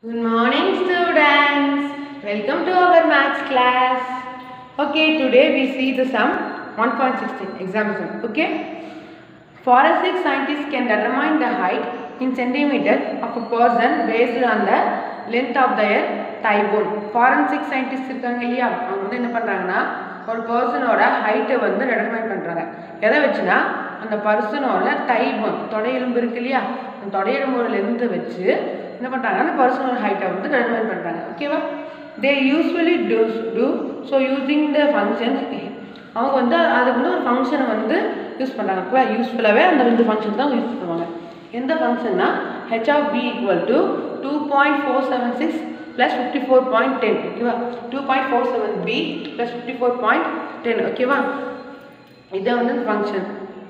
Good morning, students. Welcome to our maths class. Okay, today we see the sum 1.16 exam sum. Okay, forensic scientists can determine the height in centimeter of a person based on the length of their thigh bone. Forensic scientists இருக்காங்க இல்லையா அவங்க வந்து என்ன பண்ணுறாங்கன்னா ஒரு பர்சனோட ஹைட்டை வந்து determine பண்ணுறாங்க எதை வச்சுன்னா அந்த பர்சனோட தை போன் தொடை எலும்பு இருக்கு இல்லையா அந்த தொடை எலும்போட லென்த்தை வச்சு என்ன பண்ணுறாங்க அந்த பர்சனோட ஹைட்டை வந்து டெட்டர்மைன் பண்ணுறாங்க ஓகேவா they usually do do so using the function அவங்க வந்து அதுக்கு வந்து ஒரு ஃபங்க்ஷனை வந்து யூஸ் பண்ணுறாங்க ஓகேவா யூஸ்ஃபுல்லாகவே அந்த ரெண்டு ஃபங்க்ஷன் தான் யூஸ் பண்ணுவாங்க எந்த ஃபங்க்ஷன்னா H of P equal to two point four seven six plus fifty four point ten ஓகேவா two point four seven B plus fifty four point ten ஓகேவா இதான் வந்து function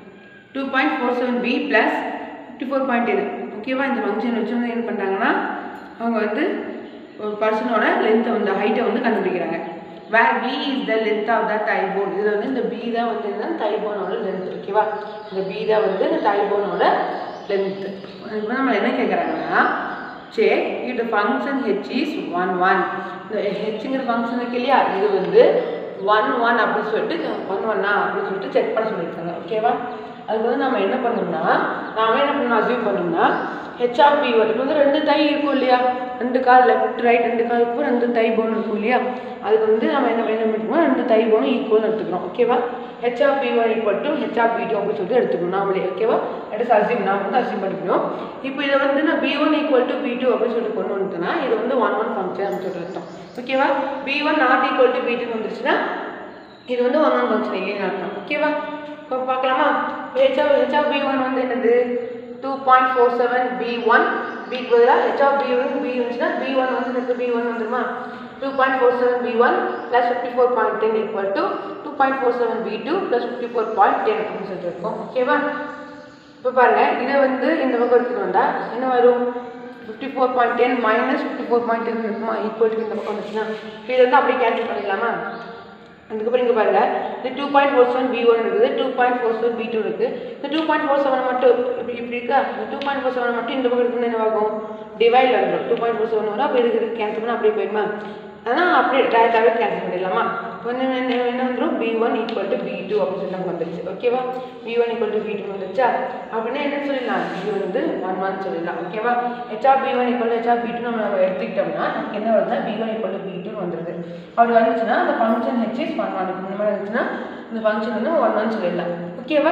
two point four seven B plus fifty four point ten ஓகேவா இந்த function வச்சு வந்து என்ன பண்ணுறாங்கன்னா அவங்க வந்து ஒரு பர்சனோட லென்த்தை வந்து ஹைட்டை வந்து கண்டுபிடிக்கிறாங்க where P is the length of the thighbone இதில் வந்து இந்த பி தான் வந்து என்ன டைபோனோட லென்த் ஓகேவா இந்த பி தான் வந்து இந்த டைபோனோட லென்த்து இப்போ நம்ம என்ன கேட்குறாங்கன்னா சரி இது function H is one one இந்த ஹெச்ங்கிற ஃபங்க்ஷன் இருக்கு இல்லையா இது வந்து ஒன் ஒன் அப்படின்னு சொல்லிட்டு ஒன் ஒன்னா அப்படின்னு சொல்லிட்டு செக் பண்ண சொல்லியிருக்காங்க ஓகேவா அதுக்கு வந்து நம்ம என்ன பண்ணோம்னா நாம என்ன பண்ணணும் அசியூம் பண்ணோம்னா ஹெச் ஆஃப் பி இப்போ வந்து ரெண்டு தை இருக்கும் இல்லையா ரெண்டு கால் லெஃப்ட் ரைட் ரெண்டு கால் இருக்கும் ரெண்டு தை போன் இருக்கும் இல்லையா அதுக்கு வந்து நம்ம என்ன என்ன பண்ணிக்கணும் ரெண்டு தை போனும் ஈக்குவல்னு எடுத்துக்கிறோம் ஓகேவா H of P one equal to H of P two அப்படின்னு சொல்லிட்டு எடுத்துக்கணும் நாமளே ஓகேவா எடுத்து அசியூம் நாம் வந்து அசியூம் பண்ணிக்கணும் இப்போ இதை வந்து நான் P one equal to P two அப்படின்னு சொல்லிட்டு கொண்டு வந்துட்டேன்னா இது வந்து ஒன் ஒன் ஃபங்க்ஷன் அப்படின்னு சொல்லிட்டு அர்த்தம் ஓகேவா P one not equal to P two வந்துருச்சுன்னா இது வந்து ஒன் ஒன் ஃபங்க்ஷன் இல்லைன்னு அர்த்தம் ஓகேவா இப்போ பார்க்கலாமா H of H of P one வந்து என்னது two point four seven P one பிக்கு பதிலாக H of P one P வந்துச்சுன்னா பி ஒன் வந்து எனக்கு பி ஒன் வந்துருமா two point four seven P one plus fifty four point ten equal to two point four seven P two plus fifty four point ten அப்படின்னு சொல்லிட்டு இருக்கும் ஓகேவா இப்போ பாருங்கள் இதை வந்து இந்த பக்கம் எடுத்துகிட்டு வந்தால் என்ன வரும் fifty four point ten minus fifty four point ten இருக்குமா ஈக்குவல் டு இந்த பக்கம் வந்துச்சுன்னா இது வந்து அப்படியே கேன்சல் பண்ணிடலாமா அதுக்கப்புறம் இங்கே பாருங்க இந்த two point four seven P one இருக்குது two point four seven P two இருக்குது இந்த டூ பாயிண்ட் ஃபோர் செவன் மட்டும் இப்படி இப்படி இருக்கா இந்த டூ பாயிண்ட் ஃபோர் செவன் மட்டும் இந்த பக்கம் இருக்குன்னு என்ன ஆகும் டிவைட் வந்துடும் டூ பாயிண்ட் ஃபோர் செவன் வரும் அப்போ இருக்குது கேன்சல் பண்ணால் அப்படியே போயிடுமா ஆனால் அப்படியே டேரெக்டாகவே கேன்சல் பண்ணிடலாமா இப்போ வந்து என்ன என்ன வந்துடும் P one equal to P two அப்படின்னு சொல்லி நமக்கு வந்துருச்சு ஓகேவா P one equal to P two வந்துருச்சா அப்படின்னா என்ன சொல்லிடலாம் இது வந்து ஒன் ஒன் சொல்லிடலாம் ஓகேவா H of P one equal H of P two நம்ம நம்ம எடுத்துக்கிட்டோம்னா நமக்கு என்ன வருதுன்னா P one equal to P two வந்துருது அப்படி வந்துச்சுன்னா அந்த function H is one one இந்த மாதிரி இருந்துச்சுன்னா இந்த ஃபங்க்ஷன் வந்து ஒன் ஒன் சொல்லிடலாம் ஓகேவா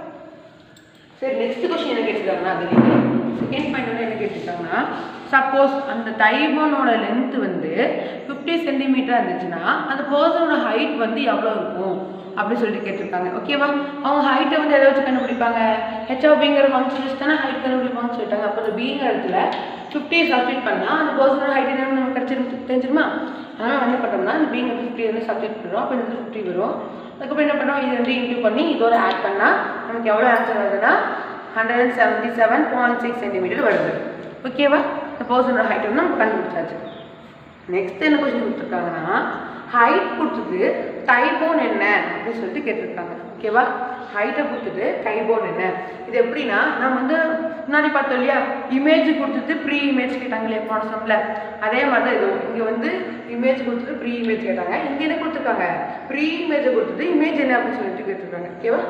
சரி நெக்ஸ்ட் கொஸ்டின் என்ன கேட்டிருக்காங்கன்னா அதுலேயே செகண்ட் பாயிண்ட் வந்து என்ன கேட்டிருக்காங்கன்னா சப்போஸ் அந்த தைபோனோட லென்த் வந்து ஃபிஃப்டி சென்டிமீட்டர் இருந்துச்சுன்னா அந்த பர்சனோட ஹைட் வந்து எவ்வளோ இருக்கும் அப்படின்னு சொல்லிட்டு கேட்டிருக்காங்க ஓகேவா அவங்க ஹைட்டை வந்து எதை வச்சு கண்டுபிடிப்பாங்க ஹெச்ஓபிங்கிற ஃபங்க்ஷன் வச்சு தானே ஹைட் கண்டுபிடிப்பாங்கன்னு சொல்லிட்டாங்க அப்போ அந்த பிங்கிற இடத்துல ஃபிஃப்டி சப்ஸ்டியூட் பண்ணால் அந்த பர்சனோட ஹைட் என்ன நமக்கு கிடச்சிருக்கு தெரிஞ்சிருமா அதனால் என்ன பண்ணுறோம்னா அந்த பிங்க ஃபிஃப்டி வந்து சப்ஸ்டியூட் பண்ணுறோம் அப்போ இந்த ஃபிஃப்டி வரும் அதுக்கப்புறம் என்ன பண்ணுறோம் இது வந்து இன்டூ பண்ணி இதோட ஆட் பண்ணால் நமக்கு எவ்வளோ ஆன்சர் வருதுன்னா hundred and seventy seven point six centimeter வருது ஓகேவா இந்த பர்சனோட ஹைட் வந்து நம்ம கண்டுபிடிச்சாச்சு நெக்ஸ்ட் என்ன கொஸ்டின் கொடுத்துருக்காங்கன்னா ஹைட் கொடுத்துட்டு டைபோன் என்ன அப்படின்னு சொல்லிட்டு கேட்டிருக்காங்க ஓகேவா ஹைட்டை கொடுத்துட்டு டைபோன் என்ன இது எப்படின்னா நம்ம வந்து முன்னாடி பார்த்தோம் இல்லையா இமேஜ் கொடுத்துட்டு ப்ரீ இமேஜ் கேட்டாங்க இல்லையா போன சம்மில் அதே மாதிரி தான் இதுவும் இங்கே வந்து இமேஜ் கொடுத்துட்டு ப்ரீ இமேஜ் கேட்டாங்க இங்கே என்ன கொடுத்துருக்காங்க ப்ரீ இமேஜை கொடுத்துட்டு இமேஜ் என்ன அப்படின்னு சொல்லிட்டு கேட்டிருக்காங்க ஓகேவா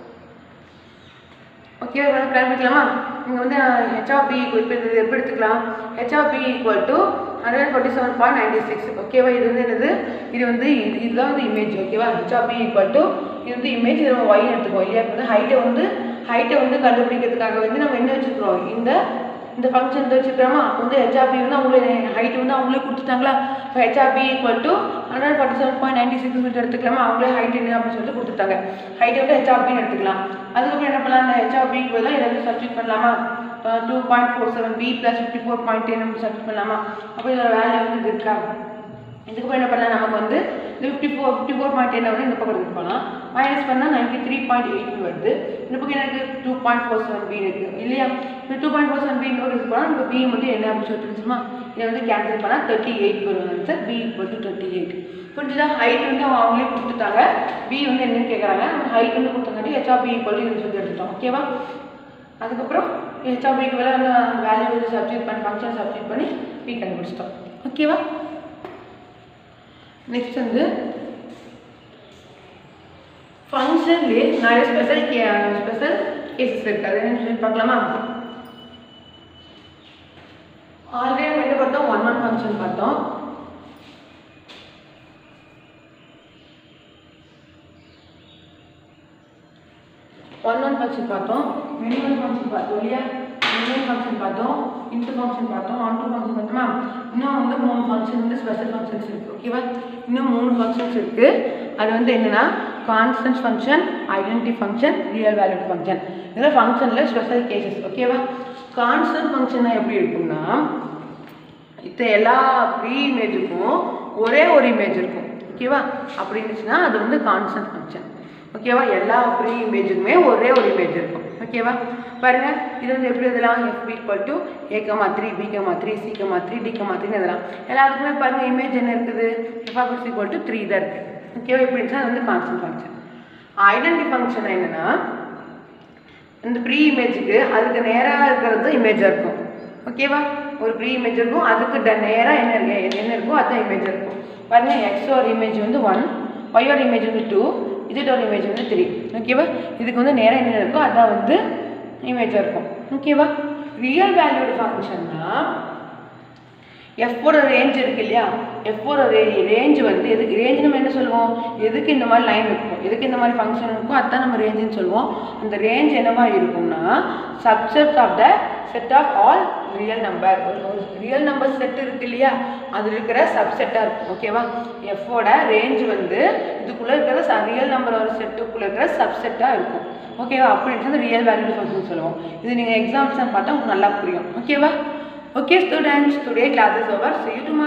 ஓகேவா வந்து கிளம்பிக்கலாமா இங்கே வந்து ஹெச்ஆபி இப்போ இது எப்படி எடுத்துக்கலாம் h of b equal to hundred forty seven point ninety six ஓகேவா இது வந்து என்னது இது வந்து இது இதுதான் வந்து இமேஜ் ஓகேவா ஹெச்ஆபி ஈக்குவல் டு இது வந்து இமேஜ் இது நம்ம ஒய் எடுத்துக்கோம் இல்லையா இப்போ வந்து ஹைட்டை வந்து ஹைட்டை வந்து கண்டுபிடிக்கிறதுக்காக வந்து நம்ம என்ன வச்சுருக்கிறோம் இந்த இந்த ஃபங்க்ஷன் வச்சுக்கிறோமா அப்போ வந்து ஹெச்ஆபி வந்து அவங்களே ஹைட் வந்து அவங்களே கொடுத்துட்டாங்களா இப்போ h of b equal to hundred forty seven point ninety six சொல்லிட்டு எடுத்துக்கலாமா அவங்களே ஹைட் என்ன அப்படின்னு சொல்லிட்டு கொடுத்துட்டாங்க ஹைட் வந்து ஹெச்ஆபின்னு எடுத்துக்கலாம் அதுக்கப்புறம் என்ன பண்ணலாம் இந்த ஹெச்ஆபிக்கு பதிலாக இதை வந்து சப்ஸ்டியூட் பண்ணலாமா two point four seven B plus fifty four point ten அப்படி சப்ஸ்டியூட் பண்ணலாமா அப்போ இதோட வேல்யூ வந்து இது இருக்கா இதுக்கப்புறம் என்ன பண்ணலாம் நமக்கு வந்து இந்த fifty four fifty four point ten வந்து இந்த பக்கம் எடுத்து போகலாம் மைனஸ் பண்ணால் நைன்ட்டி த்ரீ பாயிண்ட் எயிட் வருது இந்த பக்கம் எனக்கு two point four seven b இருக்குது இல்லையா இந்த two point four seven b இந்த பக்கம் எடுத்து போனால் நம்ம பி மட்டும் என்ன அப்படின்னு சொல்லிட்டு இருந்துச்சுமா இதை வந்து கேன்சல் பண்ணால் தேர்ட்டி எயிட் வரும் answer b equal to thirty eight புரிஞ்சுதா ஹைட் வந்து அவங்க அவங்களே கொடுத்துட்டாங்க பி வந்து என்னன்னு கேட்குறாங்க ஹைட் வந்து கொடுத்தங்காட்டி ஹெச்ஆர் பி ஈக்குவல் டு சொல்லி எடுத்துட்டோம் ஓகேவா அதுக்கப்புறம் ஹெச்ஆபிக்கு வேலை வந்து அந்த வேல்யூ வந்து சப்ஸ்டியூட் பண்ணி ஃபங்க்ஷன் சப்ஸ்டியூட் பண்ணி பி கண்டுபிடிச்சிட்டோம் ஓகேவா நெக்ஸ்ட் வந்து ஃபங்க்ஷன்லேயே நிறைய ஸ்பெஷல் கே ஸ்பெஷல் கேசஸ் இருக்குது அது என்னன்னு சொல்லி பார்க்கலாமா ஆல்ரெடி நம்ம என்ன பார்த்தோம் ஒன் ஒன் ஃபங்க்ஷன் பார்த்தோம் ஒன் ஒன் ஃபங்க்ஷன் பார்த்தோம் மினிமம் ஃபங்க்ஷன் பார்த்தோம் இல்லையா மினிமம் ஃபங்க்ஷன் பார்த்தோம் இன்ட்டு ஃபங்க்ஷன் பார்த்தோம் ஆன் டூ ஃபங்க்ஷன் பார்த்தோமா இன்னும் வந்து மூணு ஃபங்க்ஷன் வந்து ஸ்பெஷல் ஃபங்க்ஷன்ஸ் இருக்குது ஓகேவா இன்னும் மூணு ஃபங்க்ஷன்ஸ் இருக்குது அது வந்து என்னென்னா constant function identity function real valued function இதில் ஃபங்க்ஷனில் ஸ்பெஷல் கேசஸ் ஓகேவா கான்ஸ்டன்ட் ஃபங்க்ஷன்னா எப்படி இருக்கும்னா இத்த எல்லா ப்ரீ இமேஜுக்கும் ஒரே ஒரு இமேஜ் இருக்கும் ஓகேவா அப்படி இருந்துச்சுன்னா அது வந்து கான்ஸ்டன்ட் ஃபங்க்ஷன் ஓகேவா எல்லா ப்ரீ இமேஜுக்குமே ஒரே ஒரு இமேஜ் இருக்கும் ஓகேவா பாருங்க இது வந்து எப்படி எழுதலாம் f equal to a comma three b comma three c comma three d comma த்ரீன்னு எழுதலாம் எல்லாத்துக்குமே பாருங்க இமேஜ் என்ன இருக்குது f of is equal to three தான் இருக்குது ஓகேவா எப்படி இருந்துச்சுன்னா அது வந்து கான்ஸ்டன்ட் ஃபங்க்ஷன் ஐடென்டி ஃபங்க்ஷன் என்னன்னா இந்த ப்ரீ இமேஜுக்கு அதுக்கு நேராக இருக்கிறது இமேஜாக இருக்கும் ஓகேவா ஒரு ப்ரீ இமேஜ் இருக்கும் அதுக்கு ட நேராக என்ன இருக்கு என்ன இருக்கோ அதுதான் இமேஜ் இருக்கும் பாருங்க எக்ஸோட இமேஜ் வந்து ஒன் ஒய்யோட இமேஜ் வந்து டூ இஜட்டோட இமேஜ் வந்து த்ரீ ஓகேவா இதுக்கு வந்து நேராக என்ன இருக்கோ அதான் வந்து இமேஜாக இருக்கும் ஓகேவா ரியல் வேல்யூடு ஃபங்க்ஷன்னா எஃப்போட ரேஞ்ச் இருக்கு இல்லையா எஃப்போட ரே ரேஞ்ச் வந்து எதுக்கு ரேஞ்ச் நம்ம என்ன சொல்லுவோம் எதுக்கு இந்த மாதிரி லைன் இருக்கும் எதுக்கு இந்த மாதிரி ஃபங்க்ஷன் இருக்கும் அதுதான் நம்ம ரேஞ்சுன்னு சொல்லுவோம் அந்த ரேஞ்ச் என்னவா இருக்கும்னா subset of the set of all real number ஒரு ரியல் நம்பர் செட் இருக்கு இல்லையா அது இருக்கிற சப்செட்டாக இருக்கும் ஓகேவா எஃப்போட ரேஞ்ச் வந்து இதுக்குள்ளே இருக்கிற ரியல் நம்பர் ஒரு செட்டுக்குள்ளே இருக்கிற சப்செட்டாக இருக்கும் ஓகேவா அப்படி இருந்துச்சு ரியல் வேல்யூ ஃபங்க்ஷன் சொல்லுவோம் இது நீங்கள் எக்ஸாம்ஸ் பார்த்தா உங்களுக்கு நல்லா புரியும் ஓகேவா Okay students, today class is over. See you tomorrow.